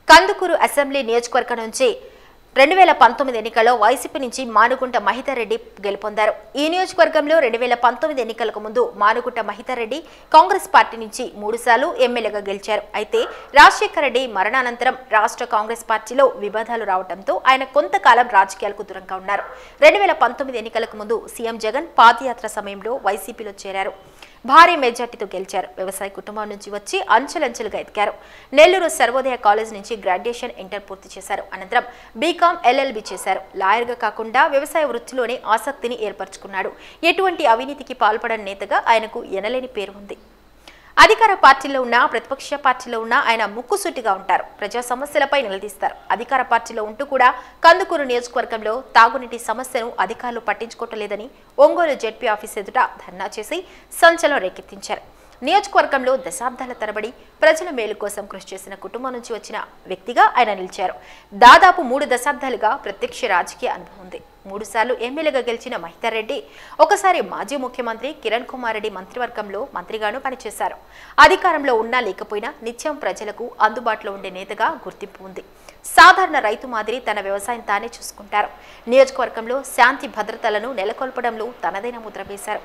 Kandukur assembly నియోజకవర్గం నుంచి రెండు వేల పంతొమ్మిది ఎన్నికల్లో వైసీపీ నుంచి మానుగుంట మహితారెడ్డి గెలుపొందారు ఈ నియోజకవర్గంలో రెండు వేల పంతొమ్మిది ఎన్నికలకు ముందు మానుగుంట మహితారెడ్డి కాంగ్రెస్ పార్టీ నుంచి మూడుసార్లు ఎమ్మెల్యేగా గెలిచారు అయితే రాజశేఖర రెడ్డి మరణానంతరం రాష్ట్ర కాంగ్రెస్ పార్టీలో వివాదాలు రావడంతో ఆయన కొంతకాలం రాజకీయాలకు దూరంగా ఉన్నారు రెండు వేల పంతొమ్మిది ఎన్నికలకు ముందు సీఎం జగన్ పాదయాత్ర సమయంలో వైసీపీలో చేరారు భారీ మెజార్టీతో గెలిచారు వ్యవసాయ కుటుంబం నుంచి వచ్చి అంచెలంచెలుగా ఎదిగారు నెల్లూరు సర్వోదయ కాలేజ్ నుంచి గ్రాడ్యుయేషన్ ఇంటర్ పూర్తి చేశారు అనంతరం బీకాం ఎల్ఎల్బి చేశారు లాయర్గా కాకుండా వ్యవసాయ వృత్తిలోనే ఆసక్తిని ఏర్పరచుకున్నాడు ఎటువంటి అవినీతికి పాల్పడని నేతగా ఆయనకు ఎనలేని పేరు ఉంది అధికార పార్టీలో ఉన్న ప్రతిపక్ష పార్టీలో ఉన్న ఆయన ముక్కుసూటిగా ఉంటారు ప్రజా సమస్యలపై నిలదీస్తారు అధికార పార్టీలో ఉంటూ కూడా కందుకూరు నియోజకవర్గంలో తాగునీటి సమస్యను అధికారులు పట్టించుకోవట్లేదని ఒంగోలు జెడ్పీ ఆఫీస్ ఎదుట ధర్నా చేసి సంచలనం రేకెత్తించారు నియోజకవర్గంలో దశాబ్దాల తరబడి ప్రజల మేలు కోసం కృషి చేసిన కుటుంబం నుంచి వచ్చిన వ్యక్తిగా ఆయన నిలిచారు దాదాపు మూడు దశాబ్దాలుగా ప్రత్యక్ష రాజకీయ అనుభవం ఉంది మూడుసార్లు ఎమ్మెల్యేగా గెలిచిన మహితర్ రెడ్డి ఒకసారి మాజీ ముఖ్యమంత్రి కిరణ్ కుమార్ రెడ్డి మంత్రివర్గంలో మంత్రిగాను పనిచేశారు అధికారంలో ఉన్నా లేకపోయినా నిత్యం ప్రజలకు అందుబాటులో ఉండే నేతగా గుర్తింపు ఉంది సాధారణ రైతు మాదిరి తన వ్యవసాయం తానే చూసుకుంటారు నియోజకవర్గంలో శాంతి భద్రతలను నెలకొల్పడంలో తనదైన ముద్ర వేశారు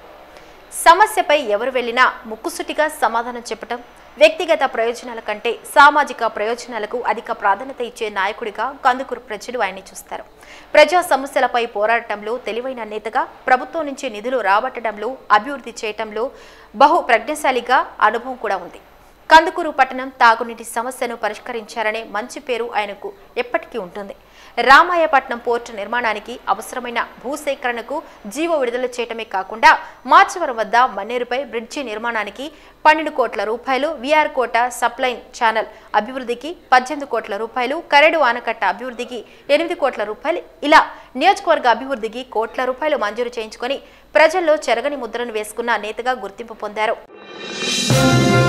సమస్యపై ఎవరు వెళ్ళినా ముక్కుసుటిగా సమాధానం చెప్పటం వ్యక్తిగత ప్రయోజనాల కంటే సామాజిక ప్రయోజనాలకు అధిక ప్రాధాన్యత ఇచ్చే నాయకుడిగా కందుకూరు ప్రజలు ఆయన్ని చూస్తారు ప్రజా సమస్యలపై పోరాటంలో తెలివైన నేతగా ప్రభుత్వం నుంచి నిధులు రాబట్టడంలో అభివృద్ధి చేయటంలో బహు ప్రజ్ఞశాలిగా అనుభవం కూడా ఉంది కందుకూరు పట్టణం తాగునీటి సమస్యను పరిష్కరించారనే మంచి పేరు ఆయనకు ఎప్పటికీ ఉంటుంది రామాయపట్నం పోర్టు నిర్మాణానికి అవసరమైన భూసేకరణకు జీవో విడుదల చేయటమే కాకుండా మాచవరం వద్ద మన్నేరుపై బ్రిడ్జి నిర్మాణానికి పన్నెండు కోట్ల రూపాయలు విఆర్ కోట సప్లైన్ ఛానల్ అభివృద్ధికి పద్దెనిమిది కోట్ల రూపాయలు కరెడు ఆనకట్ట అభివృద్ధికి ఎనిమిది కోట్ల రూపాయలు ఇలా నియోజకవర్గ అభివృద్ధికి కోట్ల రూపాయలు మంజూరు చేయించుకొని ప్రజల్లో చెరగని ముద్రను వేసుకున్న నేతగా గుర్తింపు పొందారు